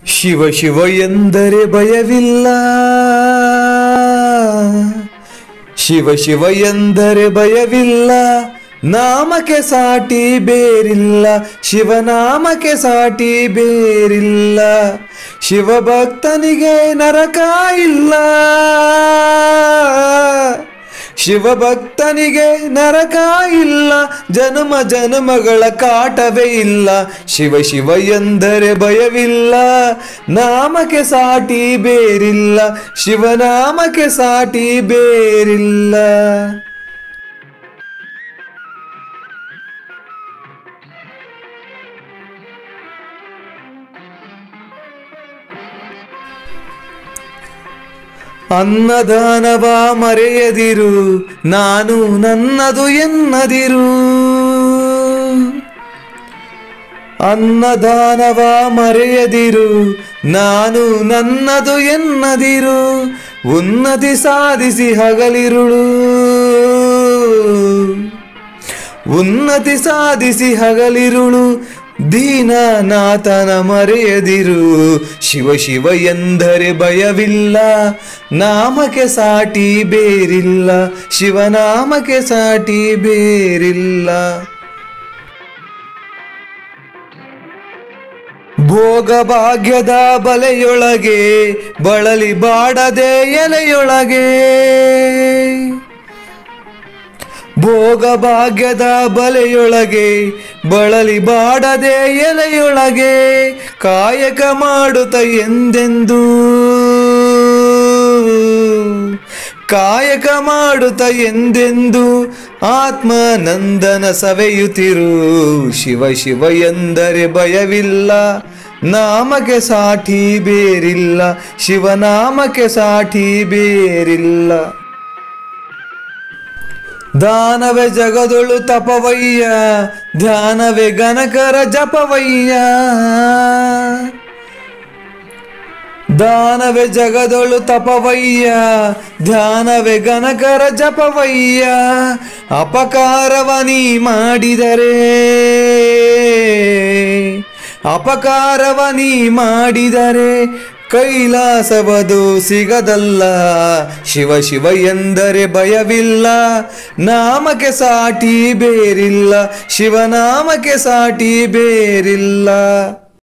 ಶಿವ ಶಿವ ಎಂದರೆ ಭಯವಿಲ್ಲ ಶಿವ ಶಿವ ಎಂದರೆ ಭಯವಿಲ್ಲ ನಾಮಕ್ಕೆ ಸಾಟಿ ಬೇರಿಲ್ಲ ಶಿವನಾಮಕ್ಕೆ ಸಾಟಿ ಬೇರಿಲ್ಲ ಶಿವಭಕ್ತನಿಗೆ ನರಕ ಇಲ್ಲ ಶಿವಭಕ್ತನಿಗೆ ನರಕ ಇಲ್ಲ ಜನ್ಮ ಜನ್ಮಗಳ ಕಾಟವೇ ಇಲ್ಲ ಶಿವ ಶಿವ ಎಂದರೆ ಭಯವಿಲ್ಲ ನಾಮಕ್ಕೆ ಸಾಟಿ ಬೇರಿಲ್ಲ ಶಿವನಾಮಕ್ಕೆ ಸಾಟಿ ಬೇರಿಲ್ಲ ಅನ್ನದಾನವ ಮರೆಯದಿರು ನಾನು ನನ್ನದು ಎನ್ನದಿರು ಅನ್ನದಾನವ ಮರೆಯದಿರು ನಾನು ನನ್ನದು ಎನ್ನದಿರು ಉನ್ನತಿ ಸಾಧಿಸಿ ಹಗಲಿರುಳು ಉನ್ನತಿ ಸಾಧಿಸಿ ಹಗಲಿರುಳು ದೀನನಾಥನ ಮರೆಯದಿರು ಶಿವ ಶಿವ ಎಂದರೆ ಭಯವಿಲ್ಲ ನಾಮಕ್ಕೆ ಸಾಟಿ ಬೇರಿಲ್ಲ ಶಿವನಾಮಕ್ಕೆ ಸಾಟಿ ಬೇರಿಲ್ಲ ಭೋಗ ಭಾಗ್ಯದ ಬಲೆಯೊಳಗೆ ಬಳಲಿ ಬಾಡದೆ ಎಲೆಯೊಳಗೆ ಭೋಗ ಭಾಗ್ಯದ ಬಲೆಯೊಳಗೆ ಬಳಲಿ ಬಾಡದೆ ಎಲೆಯೊಳಗೆ ಕಾಯಕ ಮಾಡುತ್ತ ಎಂದೆಂದು ಕಾಯಕ ಮಾಡುತ್ತ ಎಂದೆಂದು ಆತ್ಮನಂದನ ಸವೆಯುತ್ತಿರು ಶಿವ ಶಿವ ಎಂದರೆ ಭಯವಿಲ್ಲ ನಾಮಕ್ಕೆ ಸಾಟಿ ಬೇರಿಲ್ಲ ಶಿವನಾಮಕ್ಕೆ ಸಾಟಿ ಬೇರಿಲ್ಲ ದಾನವೇ ಜಗದೊಳು ತಪವಯ್ಯ ಧ್ಯಾನವೇ ಗಣಕರ ಜಪವಯ್ಯ ದಾನವೇ ಜಗದೊಳು ತಪವಯ್ಯ ಧ್ಯಾನವೇ ಗಣಕರ ಜಪವಯ್ಯ ಅಪಕಾರವ ನೀ ಮಾಡಿದರೆ ಅಪಕಾರವ ನೀ ಮಾಡಿದರೆ ಕೈಲಾಸವದು ಸಿಗದಲ್ಲ ಶಿವ ಶಿವ ಎಂದರೆ ಭಯವಿಲ್ಲ ನಾಮಕ್ಕೆ ಸಾಟಿ ಬೇರಿಲ್ಲ ಶಿವನಾಮಕ್ಕೆ ಸಾಟಿ ಬೇರಿಲ್ಲ